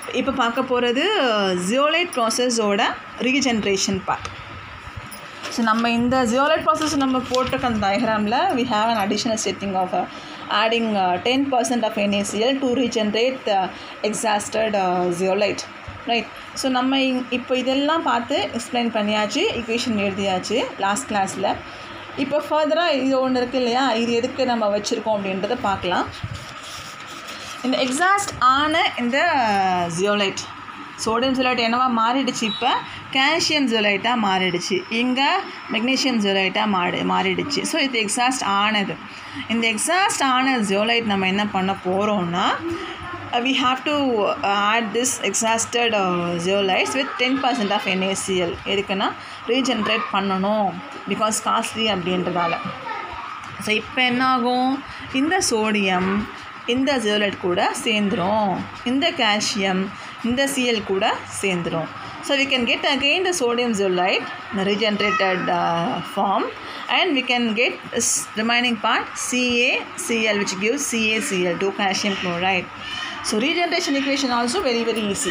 இப்போ பார்க்க போகிறது ஜியோலைட் ப்ராசஸோட ரீஜென்ரேஷன் பார்ட் ஸோ நம்ம இந்த ஜியோலைட் ப்ராசஸ் நம்ம போட்டிருக்க அந்த டயக்ராமில் we have an additional setting of adding ten percent of NaCl to regenerate the exhausted zeolite right so நம்ம இங்- இப்போ இதெல்லாம் பார்த்து எக்ஸ்பிளைன் பண்ணியாச்சு இக்குவேஷன் எழுதியாச்சு லாஸ்ட் கிளாஸில் இப்போ ஃபர்தராக இது ஒன்று இருக்குது இல்லையா இது எதுக்கு நம்ம வச்சுருக்கோம் அப்படின்றத பார்க்கலாம் இந்த எக்ஸாஸ்ட் ஆன இந்த ஜியோலைட் சோடியம் ஜியோலைட் என்னவா மாறிடுச்சு இப்போ கால்சியம் ஜியோலைட்டாக மாறிடுச்சு இங்கே மெக்னீஷியம் ஜியோலைட்டாக மாறி மாறிடுச்சு ஸோ இது எக்ஸாஸ்ட் ஆனது இந்த எக்ஸாஸ்ட் ஆன ஜியோலைட் நம்ம என்ன பண்ண போகிறோம்னா we have to uh, add this exhausted uh, zeolites with 10% of NaCl எதுக்குன்னா ரீஜென்ரேட் பண்ணணும் பிகாஸ் காஸ்ட்லி அப்படின்றதால ஸோ இப்போ என்ன ஆகும் இந்த சோடியம் இந்த ஜியோலைட் கூட சேர்ந்துரும் இந்த கால்சியம் இந்த சிஎல் கூட சேர்ந்துரும் so we can get again the sodium zeolite in a regenerated uh, form and we can get this remaining part CaCl which gives CaCl 2 calcium chloride so regeneration equation also very very easy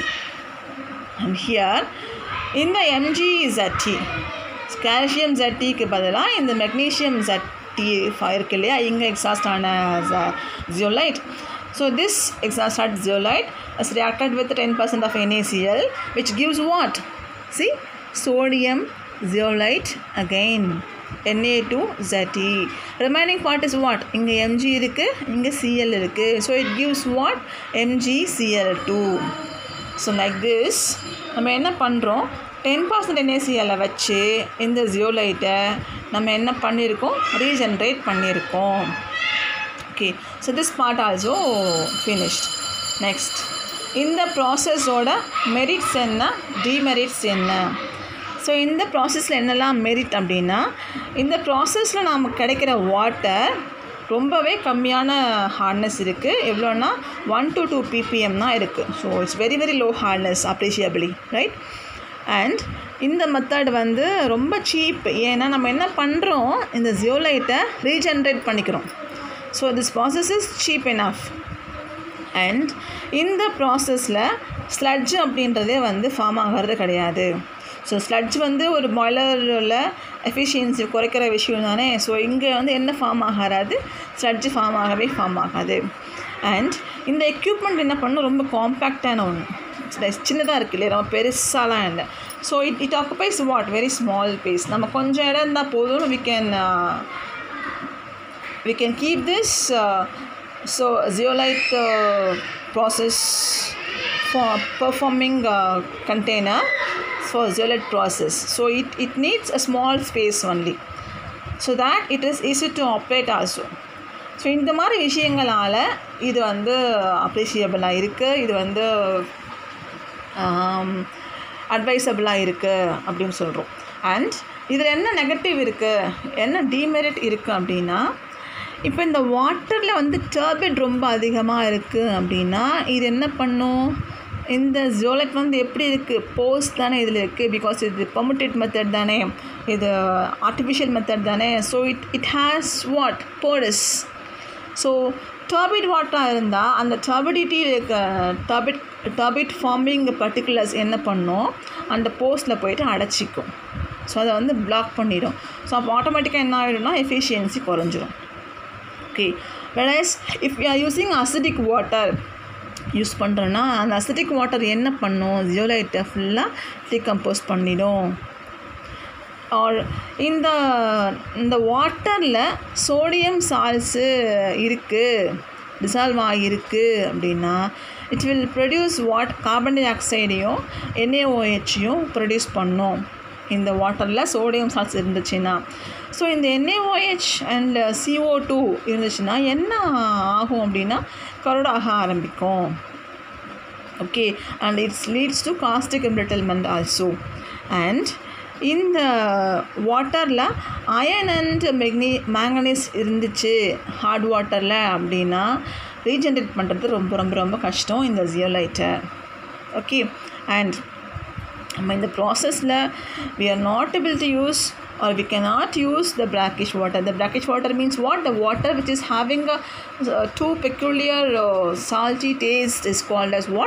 and here in the MgZT calcium ஜட்டிக்கு பதிலாக இந்த magnesium ஜட்டி இருக்கு இல்லையா இங்கே exhaust ஆன zeolite so this exhaust zeolite is reacted with 10% of NaCl which gives what? See sodium zeolite again Na2Ze remaining part is what? இங்கே Mg இருக்கு இங்கே Cl இருக்கு so it gives what? MgCl2 so like this நம்ம என்ன பண்ணுறோம் ten percent என்ஏசிஎல்லை வச்சு இந்த ஜியோலைட்டை நம்ம என்ன பண்ணியிருக்கோம் ரீஜென்ரேட் பண்ணியிருக்கோம் okay so this part also finished next இந்த ப்ராசஸோட மெரிட்ஸ் என்ன டிமெரிட்ஸ் என்ன ஸோ இந்த ப்ராசஸில் என்னெல்லாம் மெரிட் அப்படின்னா இந்த ப்ராசஸில் நமக்கு கிடைக்கிற வாட்டர் ரொம்பவே கம்மியான ஹார்ட்னஸ் இருக்குது எவ்வளோன்னா ஒன் டு டூ பிபிஎம் தான் இருக்குது so it's very very low hardness appreciably right and இந்த மெத்தட் வந்து ரொம்ப சீப் ஏன்னா நம்ம என்ன பண்ணுறோம் இந்த ஜியோலைட்டை ரீஜென்ரேட் பண்ணிக்கிறோம் so this process is cheap enough and இந்த ப்ராசஸில் ஸ்லட்ஜ் அப்படின்றதே வந்து ஃபார்ம் ஆகிறது கிடையாது ஸோ ஸ்லட்ஜ் வந்து ஒரு பாய்லரில் எஃபிஷியன்சி குறைக்கிற விஷயம் தானே ஸோ இங்கே வந்து என்ன ஃபார்ம் ஆகாது ஸ்லட்ஜ் ஃபார்ம் ஆகவே ஃபார்ம் ஆகாது அண்ட் இந்த எக்யூப்மெண்ட் என்ன பண்ணும் ரொம்ப காம்பேக்டான ஒன்று சின்னதாக இருக்கு இல்லையா ரொம்ப பெருசாலாம் இல்லை so it it occupies what very small space நம்ம கொஞ்சம் இடம் இருந்தால் போதும் we can we can keep this uh, so zeolite uh, process for performing uh, container for zeolite process so it, it needs a small space only so that it is easy to operate also so இந்த மாதிரி விஷயங்களால் இது வந்து அப்ரிஷியபிளாக இருக்குது இது வந்து அட்வைசபிளாக இருக்குது அப்படின்னு சொல்கிறோம் அண்ட் இதில் என்ன நெகட்டிவ் இருக்குது என்ன டிமெரிட் இருக்குது அப்படின்னா இப்போ இந்த வாட்டரில் வந்து டர்பிட் ரொம்ப அதிகமாக இருக்குது அப்படின்னா இது என்ன பண்ணும் இந்த ஜோலட் வந்து எப்படி இருக்குது போஸ் தானே இதில் இருக்குது பிகாஸ் இது பர்முட்டேட் மெத்தட் தானே இது ஆர்டிஃபிஷியல் மெத்தட் தானே so it it has what போர்டஸ் ஸோ டர்பிட் வாட்டராக இருந்தால் அந்த டர்பிடிட்டி இருக்க டர்பிட் டர்பிட் ஃபார்மிங் பர்டிகுலர்ஸ் என்ன பண்ணும் அந்த போஸ்ட்டில் போயிட்டு அடைச்சிக்கும் ஸோ அதை வந்து பிளாக் பண்ணிடும் ஸோ அப்போ ஆட்டோமேட்டிக்காக என்ன ஆகிடும்னா எஃபிஷியன்சி குறைஞ்சிரும் okay whereas if you are using acidic water use பண்ணுறோன்னா அந்த அசிடிக் வாட்டர் என்ன பண்ணும் ஜியோலைட்டை ஃபுல்லாக டீகம்போஸ் பண்ணிடும் ஆர் இந்த இந்த வாட்டரில் சோடியம் சால்ஸு இருக்குது டிசால்வ் ஆகியிருக்கு அப்படின்னா it will produce what carbon டை ஆக்சைடையும் என்ஏஓஹெச்சையும் ப்ரொடியூஸ் பண்ணும் இந்த வாட்டரில் சோடியம் சால்ஸ் இருந்துச்சுன்னா ஸோ இந்த என்ஏஓஹெச் அண்ட் CO2 டூ இருந்துச்சுன்னா என்ன ஆகும் அப்படின்னா கரோட ஆக ஆரம்பிக்கும் okay and it's leads to caustic embrittlement also and இந்த வாட்டரில் அயன் அண்ட் மெக்னி மேங்கனீஸ் இருந்துச்சு ஹார்ட் வாட்டரில் அப்படின்னா ரீஜென்ரேட் பண்ணுறது ரொம்ப ரொம்ப ரொம்ப கஷ்டம் இந்த ஜியோலைட்டை ஓகே அண்ட் நம்ம இந்த ப்ராசஸில் we are not able to use or we cannot use the brackish water the brackish water means what the water which is having a uh, too peculiar uh, salty taste is called as what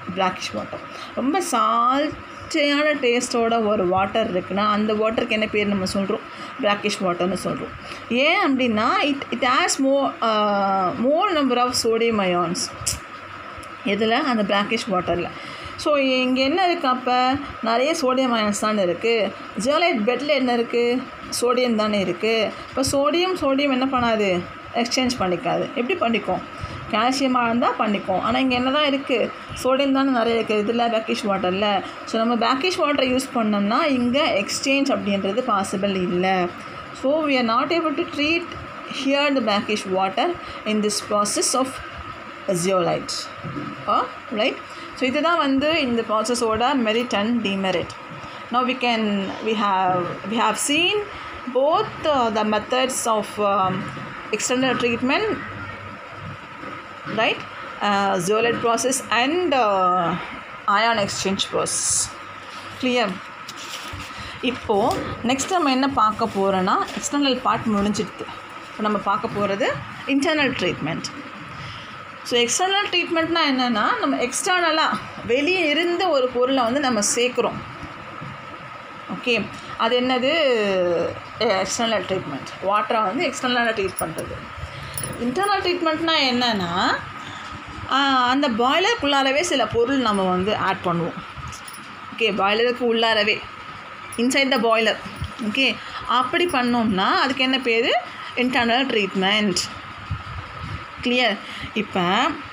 brackish water ரொம்ப சால்ட்டியான டேஸ்ட்டோட ஒரு water இருக்குன்னா அந்த வாட்டருக்கு என்ன பேர் நம்ம சொல்கிறோம் blackish வாட்டர்னு சொல்கிறோம் ஏன் அப்படின்னா it it has mo more number of sodium ions இதில் அந்த பிளாக்கிஷ் வாட்டரில் ஸோ இங்கே என்ன இருக்குது அப்போ நிறைய சோடியம் அயன்ஸ் தானே இருக்குது ஜியோலைட் பெட்டில் என்ன இருக்குது சோடியம் தானே இருக்குது இப்போ சோடியம் சோடியம் என்ன பண்ணாது எக்ஸ்சேஞ்ச் பண்ணிக்காது எப்படி பண்ணிக்கும் கால்சியமாக இருந்தால் பண்ணிக்கும் ஆனால் இங்கே என்ன தான் இருக்குது சோடியம் தானே நிறைய இருக்குது இதில் பேக்கிஷ் வாட்டரில் ஸோ நம்ம பேக்கிஷ் வாட்டரை யூஸ் பண்ணோம்னா இங்கே எக்ஸ்சேஞ்ச் அப்படின்றது பாசிபிள் இல்லை so we are not able to treat here the brackish water in this process of zeolite right so இதுதான் வந்து இந்த ப்ராசஸோட merit and demerit now we can we have we have seen both uh, the methods of um, external treatment right uh, zeolite process and uh, ion exchange process clear இப்போது next நம்ம என்ன பார்க்க போகிறோன்னா external part முடிஞ்சிடுது இப்போ நம்ம பார்க்க போகிறது internal treatment so external ட்ரீட்மெண்ட்னா என்னென்னா நம்ம எக்ஸ்டர்னலாக வெளியே இருந்த ஒரு பொருளை வந்து நம்ம சேர்க்குறோம் ஓகே அது என்னது எக்ஸ்டர்னல் ட்ரீட்மெண்ட் வாட்டரை வந்து எக்ஸ்டர்னலாக ட்ரீட் பண்ணுறது இன்டர்னல் ட்ரீட்மெண்ட்னா என்னென்னா அந்த பாய்லருக்குள்ளாரவே சில பொருள் நம்ம வந்து ஆட் பண்ணுவோம் ஓகே பாய்லருக்கு உள்ளாரவே இன்சைட் த பாய்லர் ஓகே அப்படி பண்ணோம்னா அதுக்கு என்ன பேர் இன்டர்னல் ட்ரீட்மெண்ட் கிளியர் இப்போ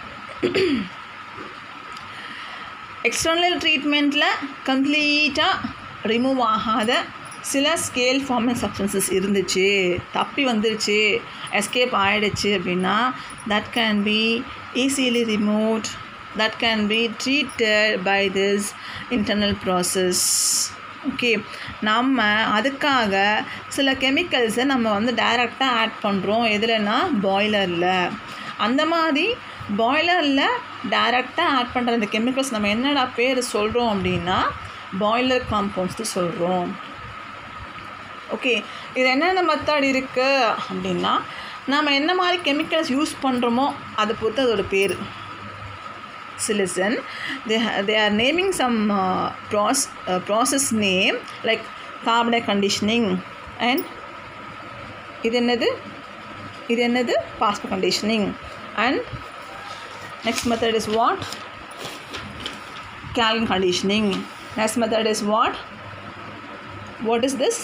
எக்ஸ்டர்னல் ட்ரீட்மெண்ட்டில் கம்ப்ளீட்டாக ரிமூவ் ஆகாத சில ஸ்கேல் ஃபார்மல் சப்ஸ்டன்சஸ் இருந்துச்சு தப்பி வந்துருச்சு எஸ்கேப் ஆகிடுச்சு அப்படின்னா that can be easily removed that can be treated by this internal process okay நம்ம அதுக்காக சில கெமிக்கல்ஸை நம்ம வந்து டைரெக்டாக ஆட் பண்ணுறோம் எதுலன்னா பாய்லரில் அந்த மாதிரி பாய்லரில் டைரெக்டாக ஆட் பண்ணுற அந்த கெமிக்கல்ஸ் நம்ம என்னடா பேர் சொல்கிறோம் அப்படின்னா பாய்லர் காம்பவுண்ட்ஸ்னு சொல்கிறோம் ஓகே இது என்னென்ன மெத்தட் இருக்குது அப்படின்னா நம்ம என்ன மாதிரி கெமிக்கல்ஸ் யூஸ் பண்ணுறோமோ அதை பொறுத்து அதோட பேர் silicon they, ha- they are naming some uh, proce- uh, process name like carbonate conditioning and இது என்னது இது என்னது phospho conditioning and next method is what calvin conditioning next method is what what is this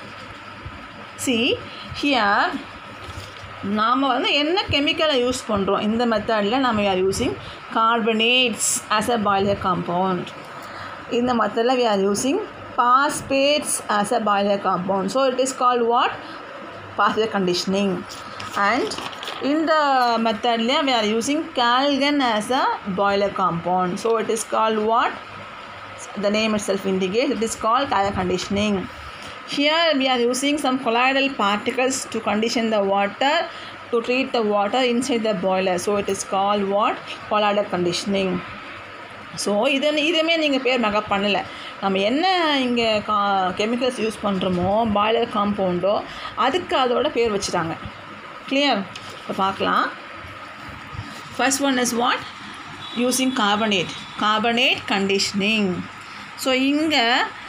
see here நாம் வந்து என்ன கெமிக்கலை use பண்ணுறோம் இந்த மெத்தடில் நம்ம are using carbonates as a boiler compound இந்த மெத்தடில் we are using phosphates as a boiler compound so it is called what phosphate conditioning and இந்த மெத்தட்லேயே we are using calgan as a boiler compound so it is called what the name itself indicates it is called calgan conditioning here we are using some colloidal particles to condition the water to treat the water inside the boiler so it is called what colloidal conditioning so இது இதுவுமே நீங்கள் பேர் makeup பண்ணலை நம்ம என்ன இங்கே கா chemicals use பண்ணுறோமோ பாய்லர் காம்பவுண்டோ அதுக்கு அதோட பேர் வச்சுட்டாங்க கிளியர் இப்போ பார்க்கலாம் first one is what using carbonate carbonate conditioning so இங்கே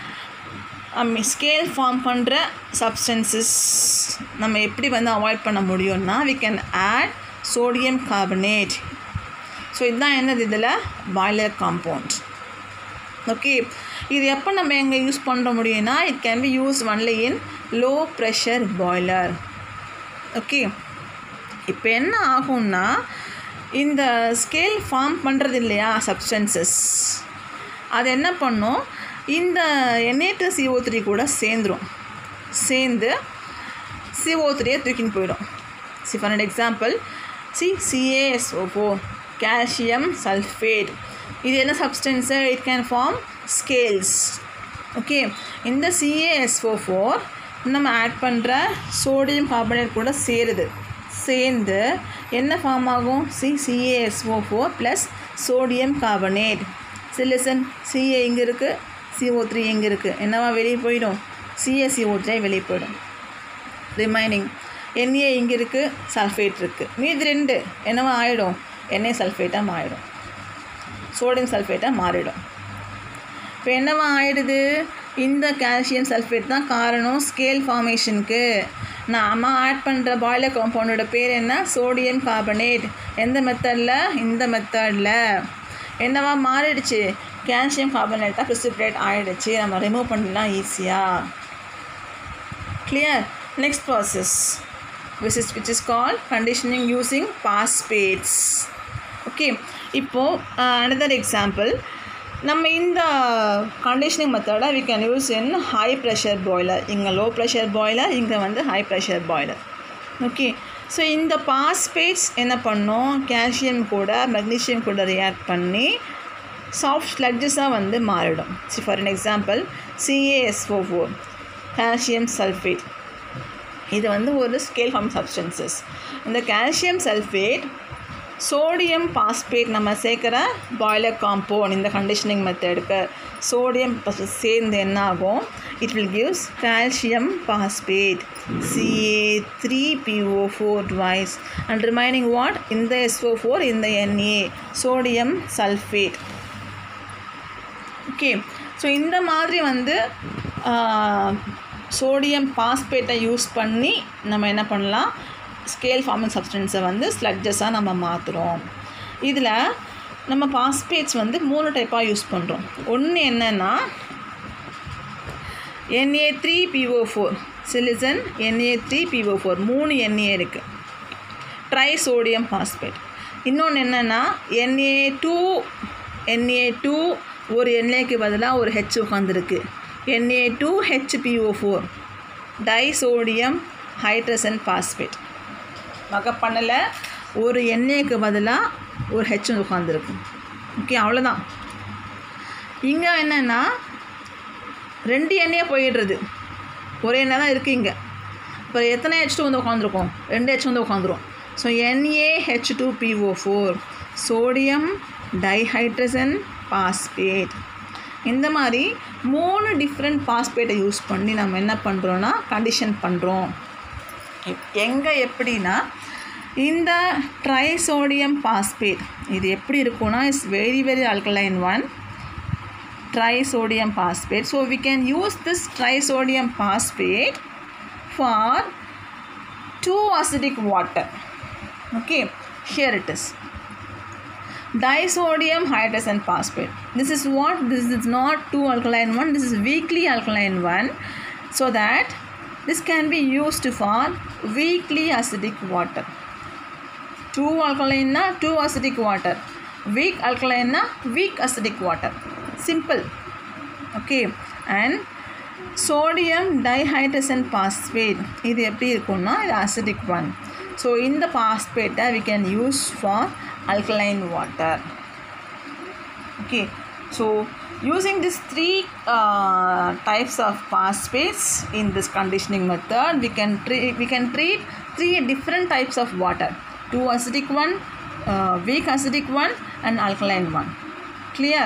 ஸ்கேல் ஃபார்ம் பண்ணுற சப்ஸ்டன்சஸ் நம்ம எப்படி வந்து அவாய்ட் பண்ண முடியும்னா we can add sodium carbonate so இதுதான் என்னது இதில் பாய்லர் காம்பவுண்ட் ஓகே இது எப்போ நம்ம எங்கே யூஸ் பண்ண முடியும்னா it can be use only in low pressure boiler okay இப்போ என்ன ஆகும்னா இந்த ஸ்கேல் ஃபார்ம் பண்ணுறது இல்லையா சப்ஸ்டன்சஸ் அது என்ன பண்ணும் இந்த எண்ணெய்ட்டு சிஓ த்ரீ கூட சேர்ந்துடும் சேர்ந்து சிஓ த்ரீயை தூக்கின்னு போயிடும் see for an example see CaSO four calcium sulphate இது என்ன substance it can form scales okay இந்த சிஏஎஸ்ஓ ஃபோர் நம்ம ஆட் பண்ணுற சோடியம் கார்பனேட் கூட சேருது சேர்ந்து என்ன ஃபார்ம் ஆகும் see CaSO four plus sodium carbonate சிலிசன் சிஏ இங்கே இருக்குது சிஓ த்ரீ எங்கே இருக்குது என்னவா வெளியே போயிடும் சிஏசிஓ த்ரீ வெளியே போயிடும் ரிமைனிங் என்ஏ இங்கே இருக்குது சல்ஃபேட் இருக்குது மீதி ரெண்டு என்னவா ஆகிடும் எண்ணெய் சல்ஃபேட்டாக ஆகிடும் சோடியம் சல்ஃபேட்டாக மாறிடும் இப்போ என்னவா ஆயிடுது இந்த கால்சியம் சல்ஃபேட் தான் காரணம் ஸ்கேல் ஃபார்மேஷனுக்கு நாம் ஆட் பண்ணுற பாய்லர் காம்பவுண்டோட பேர் என்ன சோடியம் கார்பனேட் எந்த மெத்தடில் இந்த மெத்தடில் என்னவா மாறிடுச்சு கால்சியம் கார்பனேட்டாக ப்ரிசிப்ரேட் ஆகிடுச்சு நம்ம ரிமூவ் பண்ணலாம் ஈஸியாக clear next process which is which is called conditioning using phosphates okay இப்போது another example நம்ம இந்த கண்டிஷனிங் மெத்தடை we can use in high pressure boiler இங்கே லோ ப்ரெஷர் பாய்லர் இங்கே வந்து high pressure boiler okay so இந்த பாஸ்பேட்ஸ் என்ன பண்ணோம் கால்சியம் கூட மெக்னீஷியம் கூட ரியாக்ட் பண்ணி சாஃப்ட் ஸ்லட்ஜஸாக வந்து மாறிடும் see for an example CaSO four calcium sulphate இது வந்து ஒரு ஸ்கேல் ஃபார்ம் சப்ஸ்டன்சஸ் இந்த கால்சியம் சல்ஃபேட் சோடியம் பாஸ்பேட் நம்ம சேர்க்குற பாய்லர் காம்பவுண்ட் இந்த கண்டிஷனிங் மெத்தடுக்கு சோடியம் சேர்ந்து என்ன ஆகும் it will gives calcium phosphate Ca three PO four twice and remaining what இந்த எஸ்ஓ ஃபோர் இந்த Na sodium sulphate okay so இந்த மாதிரி வந்து சோடியம் பாஸ்பேட்டை யூஸ் பண்ணி நம்ம என்ன பண்ணலாம் ஸ்கேல் ஃபார்மிங் சப்ஸ்டன்ஸை வந்து ஸ்லட்ஜஸாக நம்ம மாற்றுறோம் இதில் நம்ம பாஸ்பேட்ஸ் வந்து மூணு டைப்பாக யூஸ் பண்ணுறோம் ஒன்று என்னென்னா என்ஏ த்ரீ பிஓ ஃபோர் சிலிசன் என்ஏ த்ரீ பிஓ ஃபோர் மூணு என்ஏ இருக்குது ட்ரை சோடியம் பாஸ்பேட் இன்னொன்று என்னென்னா என்ஏ டூ என்ஏ டூ ஒரு என்ஏக்கு பதிலாக ஒரு ஹெச் உட்காந்துருக்கு Na two HPO four disodium hydrogen phosphate மகப்பண்ணில் ஒரு எண்ணெய்க்கு பதிலாக ஒரு ஹெச் உட்காந்துருக்கு ஓகே அவ்வளோதான் இங்கே என்னென்னா ரெண்டு எண்ணெயாக போயிடுறது ஒரு எண்ணெய் தான் இருக்குது இங்கே இப்போ எத்தனை ஹெச் டூ வந்து உட்காந்துருக்கோம் ரெண்டு ஹெச் வந்து உட்காந்துரும் so Na H two PO four sodium dihydrogen phosphate இந்த மாதிரி மூணு டிஃப்ரெண்ட் பாஸ்பேட்டை யூஸ் பண்ணி நம்ம என்ன பண்ணுறோன்னா கண்டிஷன் பண்ணுறோம் எங்கே எப்படின்னா இந்த ட்ரைசோடியம் பாஸ்பேட் இது எப்படி இருக்கும்னா it's very very alkaline one trisodium phosphate so we can use this trisodium phosphate for two acidic water okay here it is disodium hydrogen phosphate this is what this is not two alkaline one this is weakly alkaline one so that this can be used for weakly acidic water two alkaline na two acidic water weak alkaline na weak acidic water simple okay and sodium dihydrogen phosphate இது எப்படி இருக்கும்னா இது acidic one so இந்த phosphate we can use for alkaline water okay so using these three uh, types of phosphates in this conditioning method we can treat we can treat three different types of water two acidic one uh, weak acidic one and alkaline one clear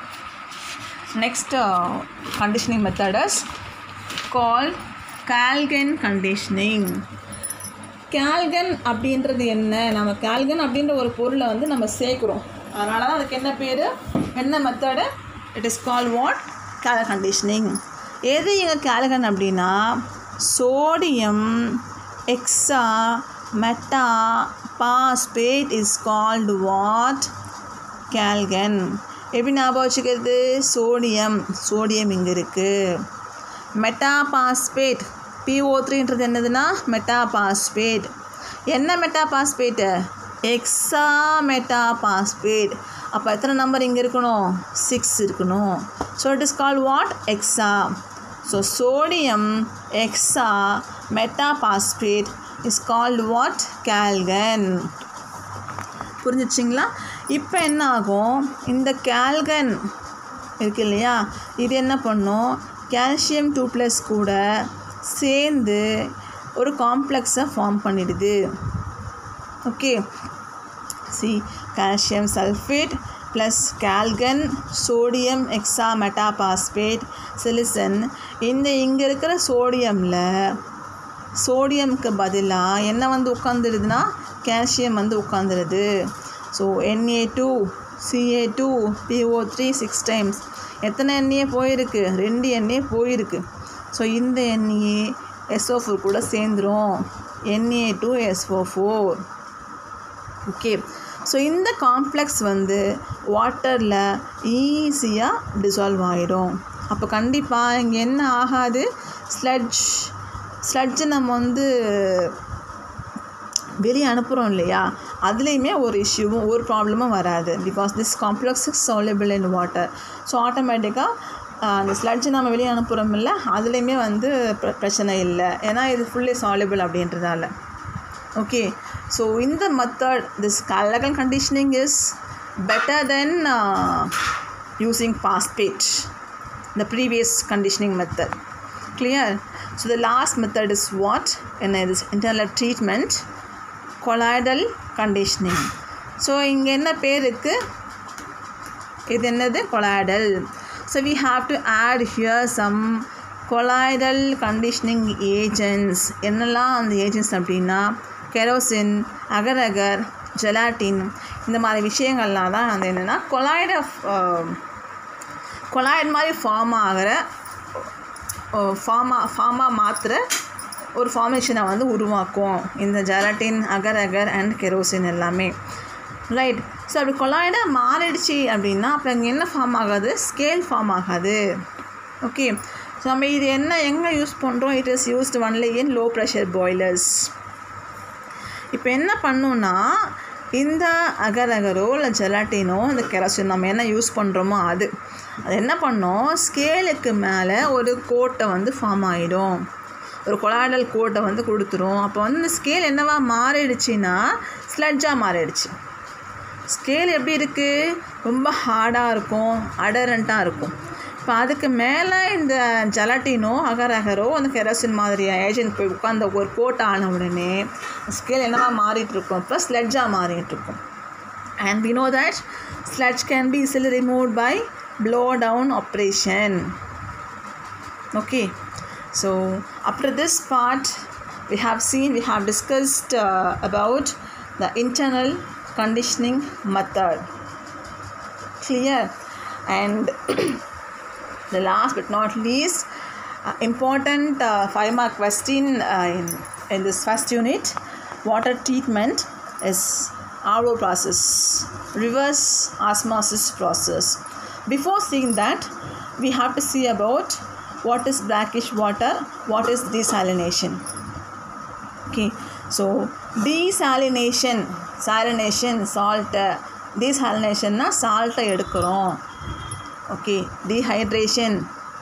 next uh, conditioning method is called calgen conditioning கேல்கன் அப்படின்றது என்ன நம்ம கேல்கன் அப்படின்ற ஒரு பொருளை வந்து நம்ம சேர்க்குறோம் அதனால தான் அதுக்கு என்ன பேர் என்ன method it is call what கேல் கண்டிஷனிங் எது இங்கே கேல்கன் அப்படின்னா sodium hexa meta phosphate is called what Calgon எப்படி ஞாபகம் வச்சுக்கிறது சோடியம் சோடியம் இங்கே இருக்குது மெட்டாபாஸ்பேட் பிஓ த்ரீன்றது என்னதுன்னா மெட்டாபாஸ்பேட் என்ன மெட்டாபாஸ்பேட்டு எக்ஸா மெட்டாபாஸ்பேட் அப்போ எத்தனை நம்பர் இங்கே இருக்கணும் சிக்ஸ் இருக்கணும் so it is call what hexa so sodium hexa metaphosphate is called what Calgon புரிஞ்சிச்சிங்களா இப்போ என்ன ஆகும் இந்த கேல்கன் இருக்கு இல்லையா இது என்ன பண்ணும் கால்சியம் டூ ப்ளஸ் கூட சேர்ந்து ஒரு காம்ப்ளெக்ஸை ஃபார்ம் பண்ணிடுது okay see calcium sulphate plus Calgon sodium hexa metaphosphate சிலிசன் இந்த இங்கே இருக்கிற சோடியமில் சோடியம்க்கு பதிலாக என்ன வந்து உட்காந்துருதுன்னா கால்சியம் வந்து உட்காந்துருது so Na two Ca two PO three six times எத்தனை எண்ணெயே போயிருக்கு ரெண்டு எண்ணெயே போயிருக்கு ஸோ இந்த எண்ணெயே எஸ்ஓ ஃபோர் கூட சேர்ந்துரும் Na two SO four okay so இந்த காம்ப்ளெக்ஸ் வந்து வாட்டரில் ஈஸியாக டிசால்வ் ஆகிடும் அப்போ கண்டிப்பாக இங்கே என்ன ஆகாது ஸ்லட்ஜ் ஸ்லட்ஜு நம்ம வந்து வெளியே அனுப்புகிறோம் இல்லையா அதுலேயுமே ஒரு இஷ்யூவும் ஒரு ப்ராப்ளமும் வராது because this complex is soluble in water so ஆட்டோமேட்டிக்காக அந்த ஸ்லட்ஜை நம்ம வெளியே அனுப்புகிறோம் இல்லை அதுலேயுமே வந்து பிர- பிரச்சனை இல்லை ஏன்னா இது ஃபுல்லி சாலிபிள் அப்படின்றதால okay so in the method this chemical conditioning is better than uh, using phosphate the previous conditioning method clear so the last method is what in this internal treatment colloidal conditioning so இங்கே என்ன பேர் இருக்கு இது என்னது colloidal so we have to add here some colloidal conditioning agents என்னெல்லாம் அந்த agents அப்படின்னா kerosene அகர் gelatine இந்த மாதிரி விஷயங்கள்லாம் தான் வந்து என்னென்னா கொலாய்ட கொலாய்ட் மாதிரி ஃபார்ம் ஆகிற ஃபார்மா ஃபார்மாக மாற்றுற ஒரு ஃபார்மேஷனை வந்து உருவாக்கும் இந்த gelatin agar agar and kerosene எல்லாமே ரைட் ஸோ அப்படி கொலாய்டாக மாறிடுச்சு அப்படின்னா அப்போ இங்கே என்ன ஃபார்ம் ஆகாது ஸ்கேல் ஃபார்ம் ஆகாது ஓகே ஸோ நம்ம இது என்ன எங்கே யூஸ் பண்ணுறோம் it is used only in low pressure boilers இப்போ என்ன பண்ணுன்னா இந்த அகர் அகரோ இல்லை ஜெலாட்டினோ இந்த கெரசின் நம்ம என்ன யூஸ் பண்ணுறோமோ அது அது என்ன பண்ணோம் ஸ்கேலுக்கு மேலே ஒரு கோட்டை வந்து ஃபார்ம் ஆகிடும் ஒரு கொலாய்டல் கோட்டை வந்து கொடுத்துரும் அப்போ வந்து இந்த ஸ்கேல் என்னவா மாறிடுச்சுன்னா ஸ்லட்ஜாக மாறிடுச்சு ஸ்கேல் எப்படி இருக்குது ரொம்ப ஹார்டாக இருக்கும் அடரண்ட்டாக இருக்கும் இப்போ அதுக்கு மேலே இந்த ஜெலட்டினோ அகர் அகரோ அந்த கெரோசின் மாதிரி ஏஜென்ட் போய் உட்காந்த ஒரு கோட் ஆன உடனே ஸ்கேல் என்னவா மாறிட்டு இருக்கும் இப்போ ஸ்லெட்ஜாக மாறிட்டு இருக்கும் and we know that sludge can be easily removed by blow down operation okay so after this part we have seen we have discussed uh, about the internal conditioning method clear and the last but not least uh, important uh, five mark question uh, in, in this first unit water treatment is RO process reverse osmosis process before seeing that we have to see about what is brackish water what is desalination okay so desalination salination salt desalination சால்ட்டை எடுக்கிறோம் okay dehydration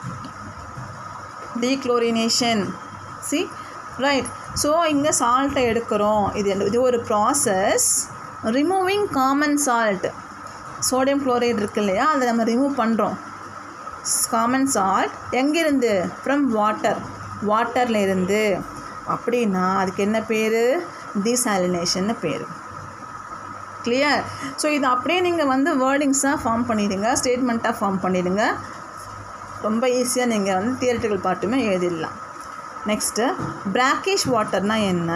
dechlorination see right so இங்கே சால்ட்டை எடுக்கிறோம் இது இது ஒரு process removing common salt sodium chloride இருக்கு இல்லையா அதை நம்ம ரிமூவ் பண்ணுறோம் காமன் சால்ட் எங்கேருந்து ஃப்ரம் வாட்டர் வாட்டரில் இருந்து அப்படின்னா அதுக்கு என்ன பேர் டீசாலினேஷன்னு பேர் கிளியர் ஸோ இது அப்படியே நீங்கள் வந்து வேர்டிங்ஸாக ஃபார்ம் பண்ணிடுங்க ஸ்டேட்மெண்ட்டாக ஃபார்ம் பண்ணிடுங்க ரொம்ப ஈஸியாக நீங்கள் வந்து தியரட்டிக்கல் பார்ட்டுமே எழுதிடலாம் நெக்ஸ்ட்டு பிராக்கிஷ் வாட்டர்னால் என்ன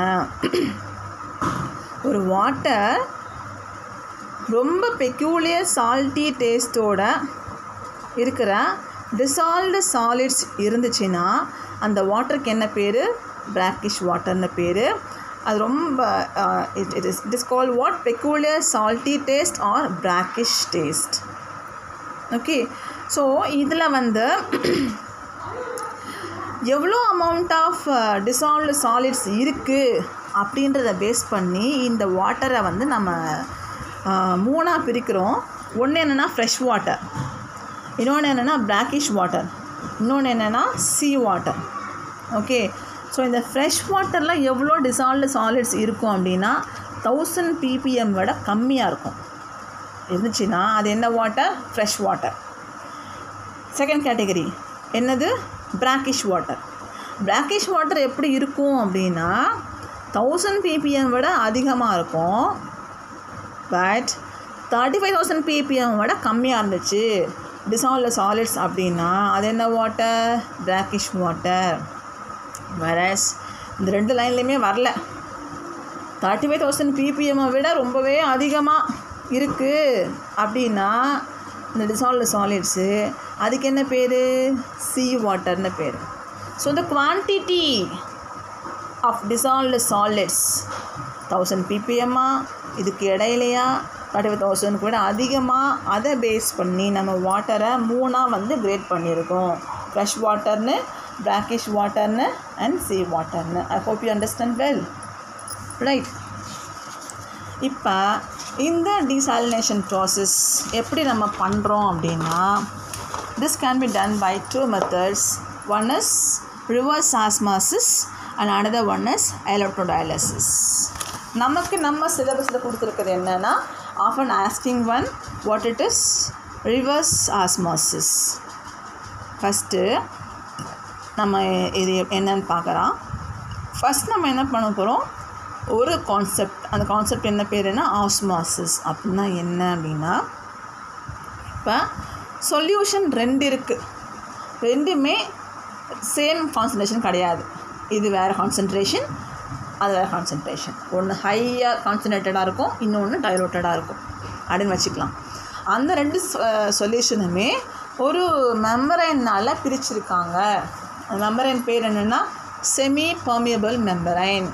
ஒரு வாட்டர் ரொம்ப பெக்யூலியர் சால்ட்டி டேஸ்ட்டோட இருக்கிற டிசால்வ்டு சாலிட்ஸ் இருந்துச்சுன்னா அந்த வாட்டருக்கு என்ன பேர் பிராக்கிஷ் வாட்டர்னு பேர் அது ரொம்ப it it is it is call what peculiar salty taste or brackish taste okay so இதில் வந்து எவ்வளோ அமௌண்ட் ஆஃப் டிசால்வ்டு சாலிட்ஸ் இருக்குது அப்படின்றத பேஸ் பண்ணி இந்த வாட்டரை வந்து நம்ம மூணாக பிரிக்கிறோம் ஒன்று என்னென்னா ஃப்ரெஷ் வாட்டர் இன்னொன்று என்னென்னா பிளாக்கிஷ் வாட்டர் இன்னொன்று என்னென்னா சீ வாட்டர் ஓகே ஸோ இந்த ஃப்ரெஷ் வாட்டரில் எவ்வளோ டிசால்வ்டு சாலிட்ஸ் இருக்கும் அப்படின்னா தௌசண்ட் பிபிஎம் விட கம்மியாக இருக்கும் இருந்துச்சுன்னா அது என்ன water fresh water second category என்னது பிராக்கிஷ் வாட்டர் பிராக்கிஷ் வாட்டர் எப்படி இருக்கும் அப்படின்னா தௌசண்ட் பிபிஎம் விட அதிகமாக இருக்கும் but thirty five thousand ppm விட கம்மியாக இருந்துச்சு டிசால்வ்டு சாலிட்ஸ் அப்படின்னா அது என்ன வாட்டர் பிராக்கிஷ் வாட்டர் வரஸ் இந்த ரெண்டு லைன்லேயுமே வரல தேர்ட்டி ஃபைவ் தௌசண்ட் பிபிஎம்மை விட ரொம்பவே அதிகமாக இருக்குது அப்படின்னா இந்த டிசால்வ்டு சாலிட்ஸு அதுக்கு என்ன பேர் சி வாட்டர்னு பேர் ஸோ இந்த quantity of dissolved solids thousand பிபிஎம்மா இதுக்கு இடையிலையா தேர்ட்டி தௌசண்ட் கூட அதிகமாக அதை பேஸ் பண்ணி நம்ம வாட்டரை மூணாக வந்து கிரேட் பண்ணியிருக்கோம் ஃப்ரெஷ் வாட்டர்னு பிராக்கிஷ் வாட்டர்னு அண்ட் சீ வாட்டர்னு I hope you understand well right இப்போ இந்த டீசாலினேஷன் ப்ராசஸ் எப்படி நம்ம பண்ணுறோம் அப்படின்னா this can be done by two methods one is reverse osmosis and another one is electrodialysis நமக்கு நம்ம சிலபஸில் கொடுத்துருக்குறது என்னென்னா often asking one what it is reverse osmosis first நம்ம இது என்னன்னு பார்க்குறோம் ஃபஸ்ட் நம்ம என்ன பண்ண போகிறோம் ஒரு கான்செப்ட் அந்த கான்செப்ட் என்ன பேருன்னா ஆஸ்மாசிஸ் அப்படின்னா என்ன அப்படின்னா இப்போ சொல்யூஷன் ரெண்டு இருக்குது ரெண்டுமே சேம் கான்சன்ட்ரேஷன் கிடையாது இது வேறு கான்சன்ட்ரேஷன் அது வேறு கான்சன்ட்ரேஷன் ஒன்று ஹையாக கான்சன்ட்ரேட்டடாக இருக்கும் இன்னொன்று டைலூட்டடாக இருக்கும் அப்படின்னு வச்சுக்கலாம் அந்த ரெண்டு சொல்யூஷனுமே ஒரு மெம்பரைனால் பிரிச்சிருக்காங்க அந்த மெம்பரைன் பேர் என்னென்னா செமி பர்மியபிள் மெம்பரைன்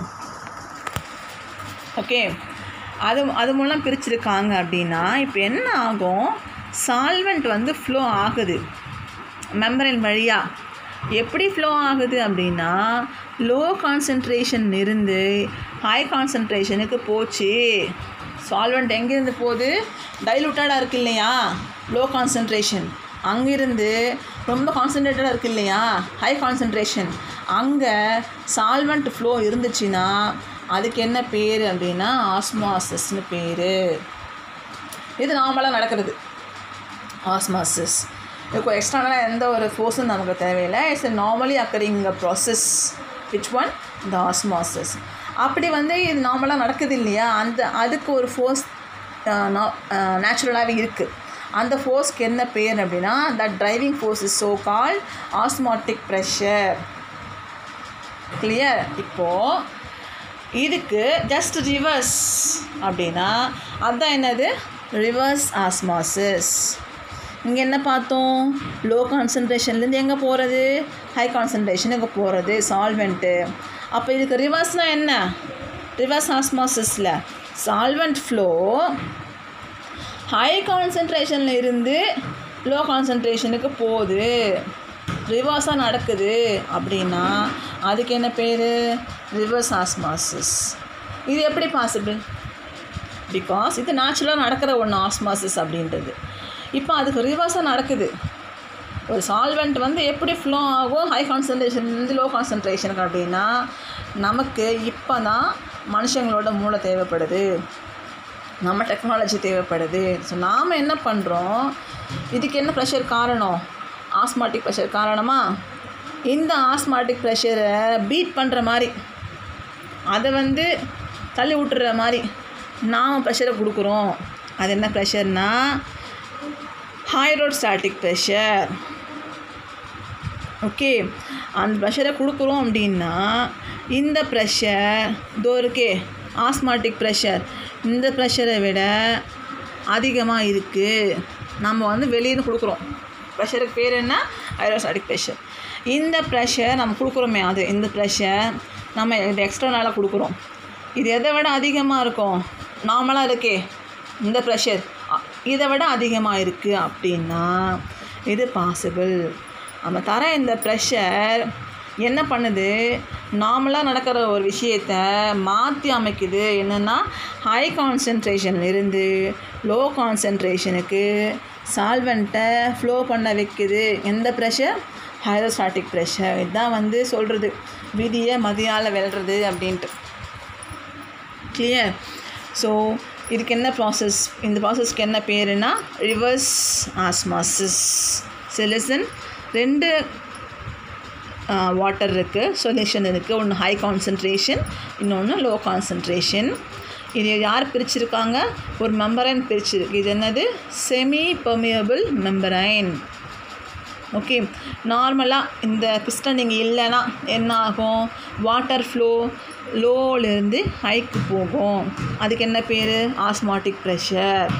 ஓகே அது அது மூலம் பிரிச்சிருக்காங்க அப்படின்னா இப்போ என்ன ஆகும் சால்வெண்ட் வந்து ஃப்ளோ ஆகுது மெம்பரின் வழியாக எப்படி ஃப்ளோ ஆகுது அப்படின்னா லோ கான்சன்ட்ரேஷன் இருந்து ஹை கான்சன்ட்ரேஷனுக்கு போச்சு சால்வெண்ட் எங்கேருந்து போகுது டைலூட்டடாக இருக்கு இல்லையா லோ கான்சன்ட்ரேஷன் அங்கிருந்து ரொம்ப கான்சன்ட்ரேட்டடாக இருக்கு இல்லையா ஹை கான்சன்ட்ரேஷன் அங்கே சால்வெண்ட் ஃப்ளோ இருந்துச்சுன்னா அதுக்கு என்ன பேர் அப்படின்னா ஆஸ்மாசஸ்னு பேர் இது நார்மலாக நடக்கிறது ஆஸ்மாசிஸ் இப்போ எக்ஸ்டர்னலாக எந்த ஒரு ஃபோர்ஸும் நமக்கு தேவையில்லை it's a normally occurring process which one the osmosis அப்படி வந்து இது நார்மலாக நடக்குது இல்லையா அந்த அதுக்கு ஒரு ஃபோர்ஸ் நேச்சுரலாகவே இருக்குது அந்த ஃபோர்ஸ்க்கு என்ன பேர் அப்படின்னா that driving force is so call osmotic pressure clear இப்போது இதுக்கு ஜஸ்ட் ரிவர்ஸ் அப்படின்னா அதுதான் என்னது ரிவர்ஸ் ஆஸ்மாசிஸ் இங்கே என்ன பார்த்தோம் லோ கான்சன்ட்ரேஷன்லேருந்து எங்கே போகிறது ஹை கான்சன்ட்ரேஷனுக்கு போகிறது சால்வெண்ட்டு அப்போ இதுக்கு ரிவர்ஸ்னால் என்ன ரிவர்ஸ் ஆஸ்மாசிஸில் சால்வெண்ட் ஃப்ளோ ஹை கான்சன்ட்ரேஷனில் இருந்து லோ கான்சன்ட்ரேஷனுக்கு போகுது ரிவர்ஸாக நடக்குது அப்படின்னா அதுக்கு என்ன பேர் ரிவர்ஸ் ஆஸ்மாசிஸ் இது எப்படி பாசிபிள் பிகாஸ் இது நேச்சுரலாக நடக்கிற ஒன்று ஆஸ்மாசிஸ் அப்படின்றது இப்போ அதுக்கு ரிவர்ஸாக நடக்குது ஒரு சால்வெண்ட் வந்து எப்படி ஃப்ளோ ஆகும் ஹை கான்சன்ட்ரேஷன்லேருந்து லோ கான்சன்ட்ரேஷனுக்கு அப்படின்னா நமக்கு இப்போ தான் மனுஷங்களோட மூளை தேவைப்படுது நம்ம டெக்னாலஜி தேவைப்படுது ஸோ நாம் என்ன பண்ணுறோம் இதுக்கு என்ன ப்ரெஷர் காரணம் ஆஸ்மாட்டிக் ப்ரெஷர் காரணமா இந்த ஆஸ்மாட்டிக் ப்ரெஷரை பீட் பண்ணுற மாதிரி அதை வந்து தள்ளி விட்டுற மாதிரி நாம் ப்ரெஷரை கொடுக்குறோம் அது என்ன ப்ரெஷர்னால் ஹைட்ரோஸ்டாட்டிக் ப்ரெஷர் ஓகே அந்த ப்ரெஷரை கொடுக்குறோம் அப்படின்னா இந்த ப்ரெஷர் இதோ இருக்கே ஆஸ்மாட்டிக் ப்ரெஷர் இந்த ப்ரெஷரை விட அதிகமாக இருக்குது நம்ம வந்து வெளியிருந்து கொடுக்குறோம் ப்ரெஷருக்கு பேர் என்ன ஹைட்ரோஸ்டாட்டிக் ப்ரெஷர் இந்த ப்ரெஷர் நம்ம கொடுக்குறோமே அது இந்த ப்ரெஷர் நம்ம இது எக்ஸ்ட்ரனால கொடுக்குறோம் இது எதை விட அதிகமாக இருக்கும் நார்மலாக இருக்கே இந்த ப்ரெஷர் இதை விட அதிகமாக இருக்குது அப்படின்னா இது பாசிபிள் நம்ம தர இந்த ப்ரெஷர் என்ன பண்ணுது நார்மலாக நடக்கிற ஒரு விஷயத்த மாற்றி அமைக்குது என்னென்னா ஹை கான்சன்ட்ரேஷன்லேருந்து லோ கான்சன்ட்ரேஷனுக்கு சால்வெண்ட்டை ஃப்ளோ பண்ண வைக்குது எந்த ப்ரெஷர் ஹைரோஸ்டாட்டிக் ப்ரெஷர் இதுதான் வந்து சொல்கிறது விதியை மதியால் வெல்றது அப்படின்ட்டு கிளியர் ஸோ இதுக்கு என்ன ப்ராசஸ் இந்த ப்ராசஸ்க்கு என்ன பேருனா ரிவர்ஸ் ஆஸ்மாசிஸ் சிலிசன் ரெண்டு வாட்டர் இருக்குது சொல்யூஷன் இருக்குது ஒன்று ஹை கான்சன்ட்ரேஷன் இன்னொன்று லோ கான்சன்ட்ரேஷன் இது யார் பிரிச்சிருக்காங்க ஒரு மெம்பரைன் பிரிச்சிருக்கு இது என்னது செமி பெர்மியபிள் மெம்பரைன் ஓகே நார்மலாக இந்த பிஸ்டன் நீங்கள் இல்லைன்னா என்ன ஆகும் வாட்டர் ஃப்ளோ லோலேருந்து ஹைக்கு போகும் அதுக்கு என்ன பேர் ஆஸ்மாட்டிக் ப்ரெஷர்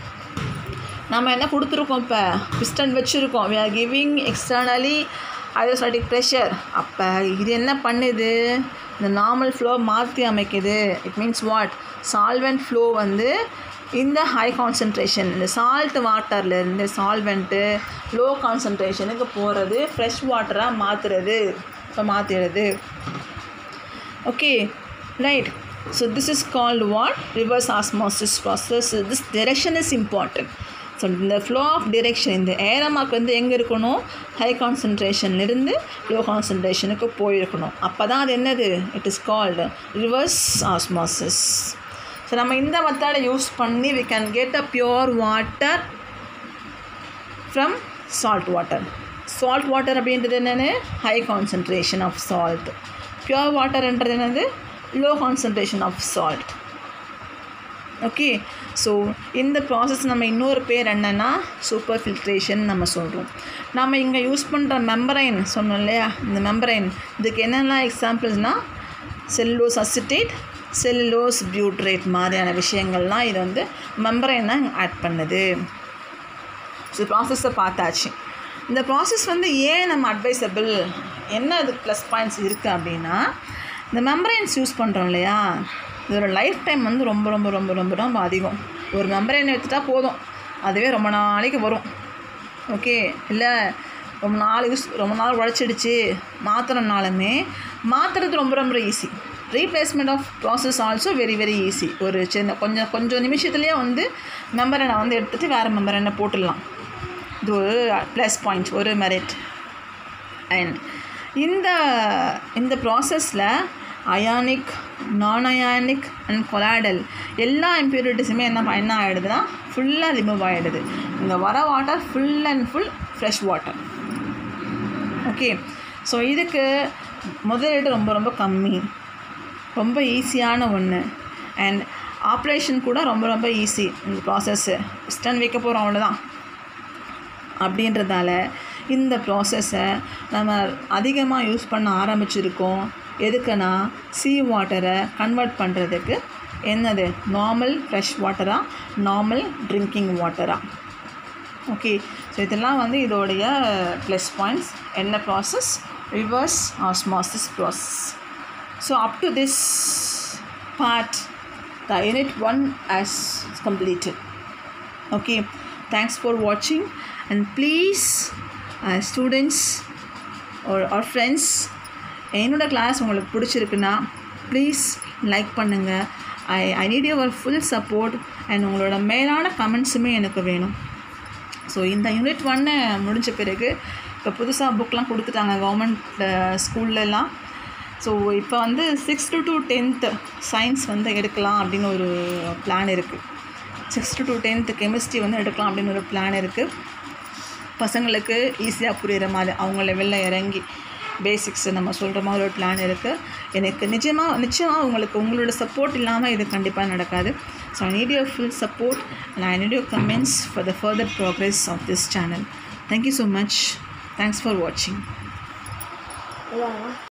நம்ம என்ன கொடுத்துருக்கோம் இப்போ பிஸ்டன் வச்சுருக்கோம் we are giving externally hydrostatic pressure அப்போ இது என்ன பண்ணுது இந்த நார்மல் ஃப்ளோ மாற்றி அமைக்குது it means what solvent flow வந்து இந்த ஹை கான்சன்ட்ரேஷன் இந்த சால்ட் வாட்டர்லேருந்து சால்வெண்ட்டு லோ கான்சன்ட்ரேஷனுக்கு போகிறது ஃப்ரெஷ் வாட்டராக மாற்றுறது இப்போ மாற்றிடுது okay right so this is called what reverse osmosis process this direction is important so இந்த ஃப்ளோ ஆஃப் டிரெக்ஷன் இந்த ஏரமாக்கு வந்து எங்கே இருக்கணும் ஹை கான்சன்ட்ரேஷன்லேருந்து லோ கான்சன்ட்ரேஷனுக்கு போயிருக்கணும் அப்போ தான் அது என்னது it is called reverse osmosis so நம்ம இந்த மெத்தடை யூஸ் பண்ணி we can get a pure water from salt water salt water அப்படின்றது என்னென்னு high concentration of salt pure வாட்டர்ன்றது என்னது low concentration of salt okay so இந்த ப்ராசஸ் நம்ம இன்னொரு பேர் என்னென்னா சூப்பர் ஃபில்ட்ரேஷன் நம்ம சொல்கிறோம் நம்ம இங்கே யூஸ் பண்ணுற மெம்பரைன் சொன்னோம் இல்லையா இந்த மெம்பரைன் இதுக்கு என்னெல்லாம் எக்ஸாம்பிள்ஸ்னால் செல்லோஸ் அசிட்டேட் செல்லோஸ் பியூட்ரேட் மாதிரியான விஷயங்கள்லாம் இது வந்து மெம்பரைனை ஆட் பண்ணுது ஸோ ப்ராசஸை பார்த்தாச்சு இந்த ப்ராசஸ் வந்து ஏன் நம்ம அட்வைசபிள் என்ன அது ப்ளஸ் பாயிண்ட்ஸ் இருக்குது அப்படின்னா இந்த மெம்பரைன்ஸ் யூஸ் பண்ணுறோம் இல்லையா இதோட லைஃப் டைம் வந்து ரொம்ப ரொம்ப ரொம்ப ரொம்ப ரொம்ப அதிகம் ஒரு மெம்பரைன் எடுத்துட்டா போதும் அதுவே ரொம்ப நாளைக்கு வரும் ஓகே இல்லை ரொம்ப நாள் யூஸ் ரொம்ப நாள் உழைச்சிடுச்சு மாற்றுறனாலுமே மாற்றுறது ரொம்ப ரொம்ப easy replacement of process also very very easy ஒரு சின்ன கொஞ்சம் கொஞ்சம் நிமிஷத்துலேயே வந்து மெம்பரை வந்து எடுத்துகிட்டு வேறு மெம்பரை போட்டுடலாம் இது ஒரு ப்ளஸ் பாயிண்ட் ஒரு மெரிட் அண்ட் இந்த இந்த ப்ராசஸில் அயானிக் நான் அயானிக் அண்ட் கொலாடல் எல்லா இம்ப்யூரிட்டிஸுமே என்ன ப- என்ன ஆகிடுதுன்னா ஃபுல்லாக ரிமூவ் ஆகிடுது இங்கே வர water full and full fresh water okay so இதுக்கு முதலீடு ரொம்ப ரொம்ப கம்மி ரொம்ப ஈஸியான ஒன்று அண்ட் ஆப்ரேஷன் கூட ரொம்ப ரொம்ப ஈஸி இந்த ப்ராசஸ்ஸு ஸ்டன் வைக்க போகிறோம் அவ்வளோதான் அப்படின்றதால இந்த ப்ராசஸை நம்ம அதிகமாக யூஸ் பண்ண ஆரம்பிச்சிருக்கோம் எதுக்குன்னா சீ வாட்டரை கன்வெர்ட் பண்ணுறதுக்கு என்னது நார்மல் ஃப்ரெஷ் வாட்டராக நார்மல் ட்ரிங்கிங் வாட்டராக ஓகே ஸோ இதெல்லாம் வந்து இதோடைய ப்ளஸ் பாயிண்ட்ஸ் என்ன process reverse osmosis process so up to this part the unit one as completed okay thanks for watching and please uh, students or, or friends என்னோட class உங்களுக்கு பிடிச்சிருக்குன்னா please like பண்ணுங்கள் I I need your full support and உங்களோட மேலான கமெண்ட்ஸுமே எனக்கு வேணும் so இந்த unit ஒன்று முடிஞ்ச பிறகு இப்போ புதுசாக புக்லாம் கொடுத்துட்டாங்க கவர்மெண்ட் ஸ்கூல்லலாம் ஸோ இப்போ வந்து சிக்ஸ்த்து டு டென்த்து சயின்ஸ் வந்து எடுக்கலாம் அப்படின்னு ஒரு பிளான் இருக்குது சிக்ஸ்த்து டு டென்த்து கெமிஸ்ட்ரி வந்து எடுக்கலாம் அப்படின்னு ஒரு பிளான் இருக்குது பசங்களுக்கு ஈஸியாக புரிகிற மாதிரி அவங்க லெவலில் இறங்கி பேசிக்ஸ் நம்ம சொல்கிற மாதிரி ஒரு பிளான் இருக்குது எனக்கு நிஜமாக நிச்சயமாக உங்களுக்கு உங்களோட சப்போர்ட் இல்லாமல் இது கண்டிப்பாக நடக்காது so I need your full support and I need your comments for the further progress of this channel thank you so much thanks for வாட்சிங்